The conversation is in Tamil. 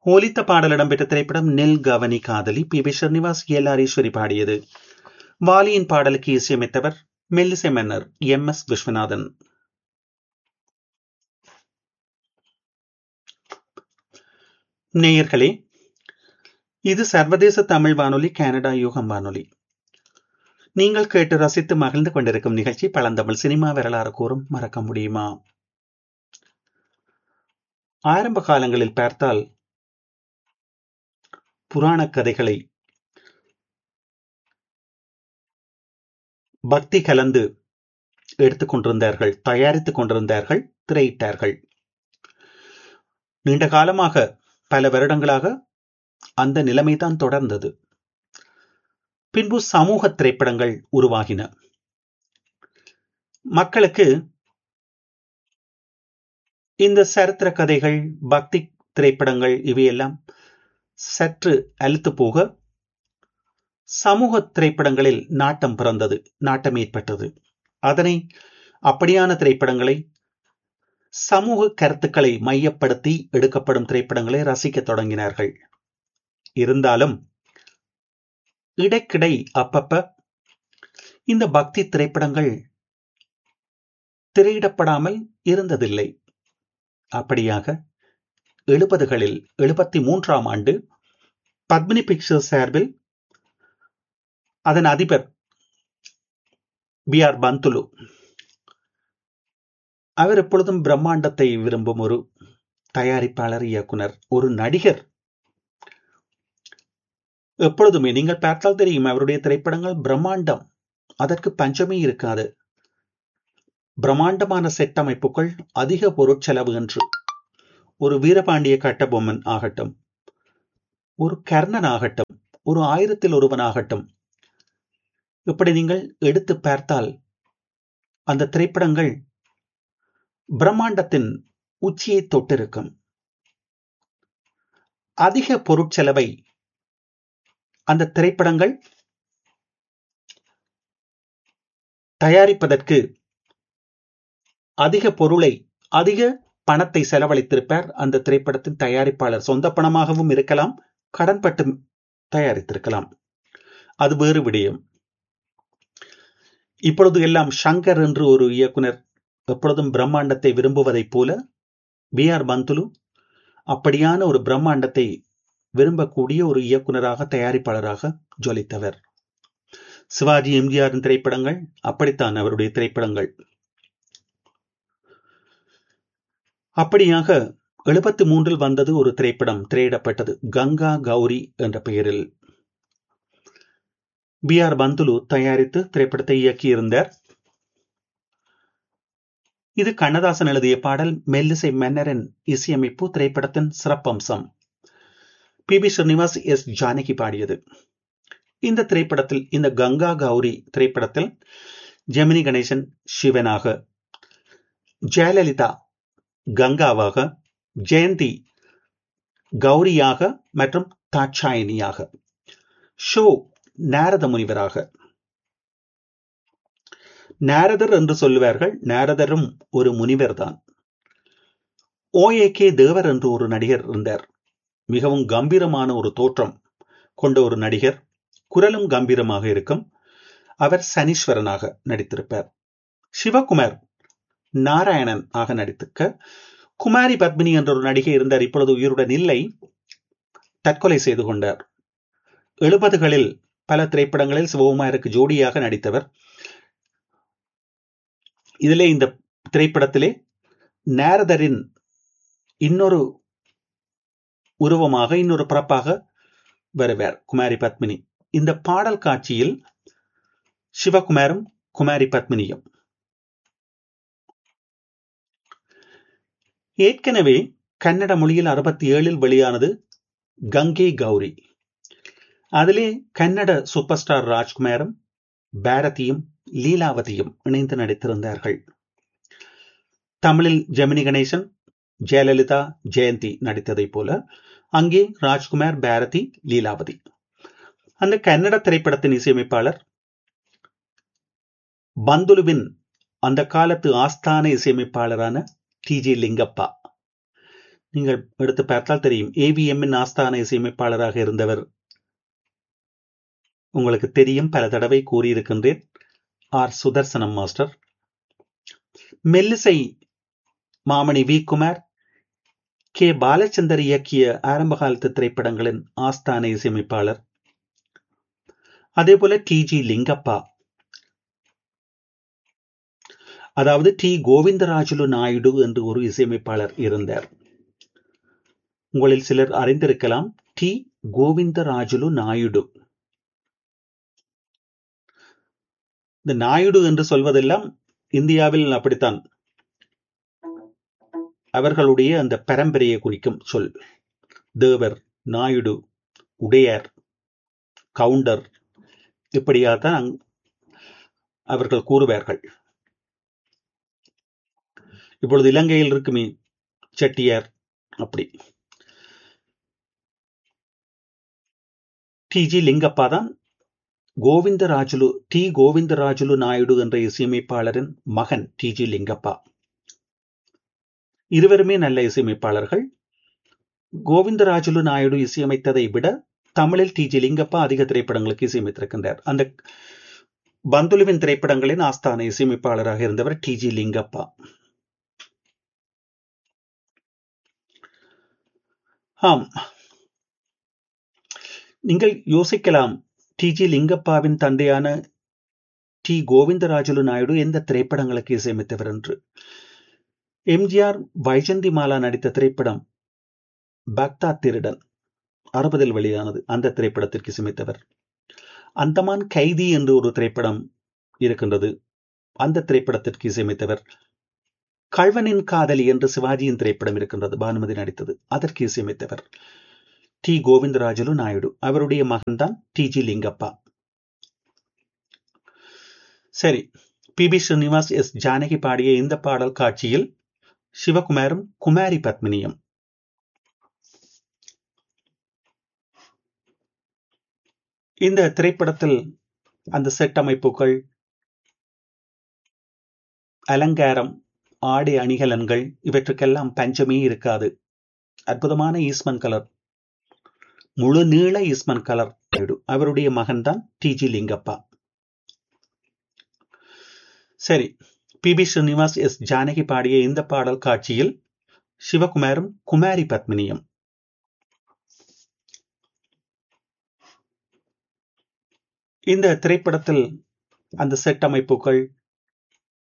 ஒலித்த பாடல் இடம்பெற்ற திரைப்படம் நெல் கவனி காதலி P V Srinivas L R Eswari பாடியது வாலியின் பாடலுக்கு இசையமைத்தவர் மெல்லிசை மன்னர் எம் எஸ் விஸ்வநாதன் நேயர்களே இது சர்வதேச தமிழ் வானொலி கனடா யூகம் வானொலி நீங்கள் கேட்டு ரசித்து மகிழ்ந்து கொண்டிருக்கும் நிகழ்ச்சி பழந்தமிழ் சினிமா வரலாறு கூறும் மறக்க முடியுமா ஆரம்ப காலங்களில் பார்த்தால் புராண கதைகளை பக்தி கலந்து எடுத்துக் கொண்டிருந்தார்கள் தயாரித்துக் கொண்டிருந்தார்கள் திரையிட்டார்கள் நீண்ட காலமாக பல வருடங்களாக அந்த நிலைமைதான் தொடர்ந்தது பின்பு சமூக திரைப்படங்கள் உருவாகின மக்களுக்கு இந்த சரித்திர கதைகள் பக்தி திரைப்படங்கள் இவையெல்லாம் சற்று அழுத்து போக சமூக திரைப்படங்களில் நாட்டம் பிறந்தது நாட்டம் ஏற்பட்டது அதனை அப்படியான திரைப்படங்களை சமூக கருத்துக்களை மையப்படுத்தி எடுக்கப்படும் திரைப்படங்களை ரசிக்க தொடங்கினார்கள் இருந்தாலும் இடைக்கிடை அப்பப்ப இந்த பக்தி திரைப்படங்கள் திரையிடப்படாமல் இருந்ததில்லை அப்படியாக எழுபதுகளில் எழுபத்தி மூன்றாம் ஆண்டு பத்மினி பிக்சர்ஸ் சார்பில் அதன் அதிபர் பி ஆர் பந்துலு அவர் எப்பொழுதும் பிரம்மாண்டத்தை விரும்பும் ஒரு தயாரிப்பாளர் இயக்குனர் ஒரு நடிகர் எப்பொழுதுமே நீங்கள் பார்த்தால் தெரியும் அவருடைய திரைப்படங்கள் பிரம்மாண்டம் அதற்கு பஞ்சமே இருக்காது பிரம்மாண்டமான செட் அமைப்புகள் அதிக பொருட்செலவு என்று ஒரு வீரபாண்டிய கட்டபொம்மன் ஆகட்டும் ஒரு கர்ணன் ஆகட்டும் ஒரு ஆயிரத்தில் ஒருவன் ஆகட்டும் இப்படி நீங்கள் எடுத்து பார்த்தால் அந்த திரைப்படங்கள் பிரம்மாண்டத்தின் உச்சியை தொட்டிருக்கும் அதிக பொருட்செலவை அந்த திரைப்படங்கள் தயாரிப்பதற்கு அதிக பொருளை அதிக பணத்தை செலவழித்திருப்பார் அந்த திரைப்படத்தின் தயாரிப்பாளர் சொந்த பணமாகவும் இருக்கலாம் கடன்பட்டு தயாரித்திருக்கலாம் அது வேறு விடயம் இப்பொழுது எல்லாம் ஷங்கர் என்று ஒரு இயக்குனர் எப்பொழுதும் பிரம்மாண்டத்தை விரும்புவதைப் போல பி ஆர் பந்துலு அப்படியான ஒரு பிரம்மாண்டத்தை விரும்பக்கூடிய ஒரு இயக்குனராக தயாரிப்பாளராக ஜொலித்தவர் சிவாஜி எம்ஜிஆரின் திரைப்படங்கள் அப்படித்தான் அவருடைய திரைப்படங்கள் அப்படியாக எழுபத்தி மூன்றில் வந்தது ஒரு திரைப்படம் திரையிடப்பட்டது கங்கா கௌரி என்ற பெயரில் பி ஆர் பந்துலு தயாரித்து திரைப்படத்தை இயக்கியிருந்தார் இது கண்ணதாசன் எழுதிய பாடல் மெல்லிசை மன்னரின் இசையமைப்பு திரைப்படத்தின் சிறப்பம்சம் P B Srinivas S Janaki பாடியது இந்த திரைப்படத்தில் இந்த கங்கா கௌரி திரைப்படத்தில் ஜெமினி கணேசன் சிவனாக ஜெயலலிதா கங்காவாக ஜெயந்தி கௌரியாக மற்றும் தாட்சாயினியாக ஷோ நாரத முனிவராக நாரதர் என்று சொல்லுவார்கள் நாரதரும் ஒரு முனிவர் தான் ஓஏ கே தேவர் என்று ஒரு நடிகர் இருந்தார் மிகவும் கம்பீரமான ஒரு தோற்றம் கொண்ட ஒரு நடிகர் குரலும் கம்பீரமாக இருக்கும் அவர் சனீஸ்வரனாக நடித்திருப்பார் சிவகுமார் நாராயணன் ஆக நடித்திருக்க குமாரி பத்மினி என்ற ஒரு நடிகை இருந்தார் இப்பொழுது உயிருடன் இல்லை தற்கொலை செய்து கொண்டார் எழுபதுகளில் பல திரைப்படங்களில் சிவகுமாருக்கு ஜோடியாக நடித்தவர் இதிலே இந்த திரைப்படத்திலே நாரதரின் இன்னொரு உருவமாக இன்னொரு பிறப்பாக வருவார் குமாரி பத்மினி இந்த பாடல் காட்சியில் சிவகுமாரும் குமாரி பத்மினியும் ஏற்கனவே கன்னட மொழியில் அறுபத்தி ஏழில் வெளியானது கங்கை கௌரி அதிலே கன்னட சூப்பர் ஸ்டார் ராஜ்குமாரும் பாரதியும் லீலாவதியும் இணைந்து நடித்திருந்தார்கள் தமிழில் ஜெமினி கணேசன் ஜெயலலிதா ஜெயந்தி நடித்ததை போல அங்கே ராஜ்குமார் பாரதி லீலாவதி அந்த கன்னட திரைப்படத்தின் இசையமைப்பாளர் பந்துலுவின் அந்த காலத்து ஆஸ்தான இசையமைப்பாளரான டி ஜே லிங்கப்பா நீங்கள் எடுத்து பார்த்தால் தெரியும் ஏவிஎம்மின் ஆஸ்தான இசையமைப்பாளராக இருந்தவர் உங்களுக்கு தெரியும் பல தடவை கூறியிருக்கின்றேன் ஆர் சுதர்சனம் மாஸ்டர் மெல்லிசை மாமணி வி குமார் கே பாலச்சந்தர் இயக்கிய ஆரம்ப காலத்து திரைப்படங்களின் ஆஸ்தான இசையமைப்பாளர் அதே போல டி ஜி லிங்கப்பா அதாவது டி கோவிந்தராஜுலு நாயுடு என்று ஒரு இசையமைப்பாளர் இருந்தார் உங்களில் சிலர் அறிந்திருக்கலாம் டி கோவிந்தராஜுலு நாயுடு இந்த நாயுடு என்று சொல்வதெல்லாம் இந்தியாவில் அப்படித்தான் அவர்களுடைய அந்த பரம்பரையை குறிக்கும் சொல் தேவர் நாயுடு உடையார் கவுண்டர் இப்படியாகத்தான் அவர்கள் கூறுவார்கள் இப்பொழுது இலங்கையில் இருக்குமே செட்டியார் அப்படி டி ஜி லிங்கப்பா தான் கோவிந்தராஜுலு டி கோவிந்தராஜுலு நாயுடு என்ற இசையமைப்பாளரின் மகன் டி ஜி லிங்கப்பா இருவருமே நல்ல இசையமைப்பாளர்கள் கோவிந்தராஜுலு நாயுடு இசையமைத்ததை விட தமிழில் டி ஜி லிங்கப்பா அதிக திரைப்படங்களுக்கு இசையமைத்திருக்கின்றார் அந்த பந்துலுவின் திரைப்படங்களின் ஆஸ்தான இசையமைப்பாளராக இருந்தவர் டி ஜி லிங்கப்பா ஆம் நீங்கள் யோசிக்கலாம் டி ஜி லிங்கப்பாவின் தந்தையான டி கோவிந்தராஜுலு நாயுடு எந்த திரைப்படங்களுக்கு இசையமைத்தவர் என்று எம்ஜிஆர் வைஜந்தி மாலா நடித்த திரைப்படம் பக்தா திருடன் அறுபதில் வெளியானது அந்த திரைப்படத்திற்கு இசையமைத்தவர் அந்தமான் கைதி என்று ஒரு திரைப்படம் இருக்கின்றது அந்த திரைப்படத்திற்கு இசையமைத்தவர் கழ்வனின் காதலி என்று சிவாஜியின் திரைப்படம் இருக்கின்றது பானுமதி நடித்தது அதற்கு இசையமைத்தவர் டி கோவிந்தராஜுலு நாயுடு அவருடைய மகன்தான் டி ஜி லிங்கப்பா சரி P B Srinivas S Janaki பாடிய இந்த பாடல் காட்சியில் சிவகுமாரும் குமாரி பத்மினியும் இந்த திரைப்படத்தில் அந்த செட் அமைப்புகள் அலங்காரம் ஆடை அணிகலன்கள் இவற்றுக்கெல்லாம் பஞ்சமே இருக்காது அற்புதமான ஈஸ்மன் கலர் முழு நீள ஈஸ்மன் கலர் அவருடைய மகன்தான் டி ஜி லிங்கப்பா சரி P B Srinivas S Janaki பாடிய இந்த பாடல் காட்சியில் சிவகுமாரும் குமாரி பத்மினியும் இந்த திரைப்படத்தில் அந்த செட் அமைப்புகள்